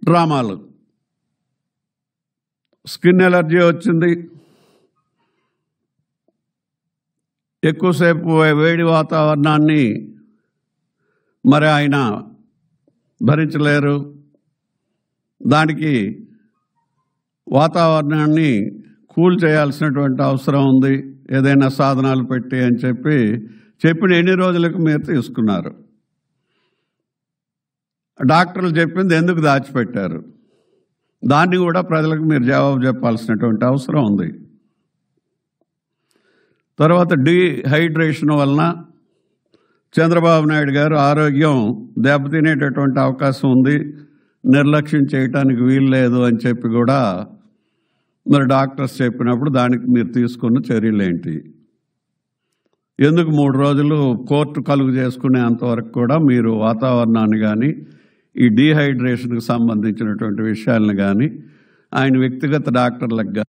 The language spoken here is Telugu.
డ్రామాలు స్కిన్ ఎలర్జీ వచ్చింది ఎక్కువసేపు వేడి వాతావరణాన్ని మరి ఆయన భరించలేరు దానికి వాతావరణాన్ని కూల్ చేయాల్సినటువంటి అవసరం ఉంది ఏదైనా సాధనాలు పెట్టి అని చెప్పి చెప్పిన ఎన్ని రోజులకు మీరు తీసుకున్నారు డాక్టర్లు చెప్పింది ఎందుకు దాచిపెట్టారు దాన్ని కూడా ప్రజలకు మీరు జవాబు చెప్పాల్సినటువంటి అవసరం ఉంది తర్వాత డీహైడ్రేషన్ వలన చంద్రబాబు నాయుడు గారు ఆరోగ్యం దెబ్బతినేటటువంటి అవకాశం ఉంది నిర్లక్ష్యం చేయటానికి వీలు లేదు అని చెప్పి కూడా మరి డాక్టర్స్ చెప్పినప్పుడు దానికి మీరు తీసుకున్న చర్యలు ఏంటి ఎందుకు మూడు రోజులు కోర్టు కలుగు చేసుకునేంతవరకు కూడా మీరు వాతావరణాన్ని కానీ ఈ డీహైడ్రేషన్కి సంబంధించినటువంటి విషయాలను కానీ ఆయన వ్యక్తిగత డాక్టర్లకు కానీ